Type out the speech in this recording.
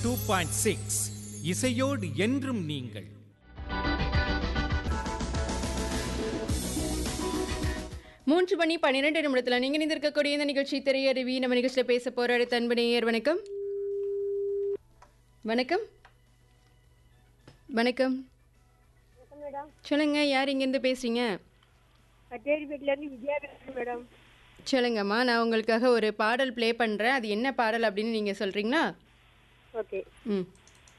two point six இசையோடு என்றும் நீங்கள் மூன்று மணி பன்னிரெண்டு நிமிடத்துல நீங்க நிந்திருக்கக்கூடிய இந்த நிகழ்ச்சி திரையருவி நம்ம நிகழ்ச்சியில பேச போற அடுத்த அன்பு நேயர் வணக்கம் வணக்கம் வணக்கம் மேடம் சொல்லுங்க யார் இங்கேருந்து பேசுறீங்க கச்சேரிப்பேட்டிலேருந்து விஜயா பேசுகிறேன் மேடம் சொல்லுங்கம்மா நான் உங்களுக்காக ஒரு பாடல் ப்ளே பண்றேன் அது என்ன பாடல் அப்படின்னு நீங்க சொல்றீங்களா ஓகே ம்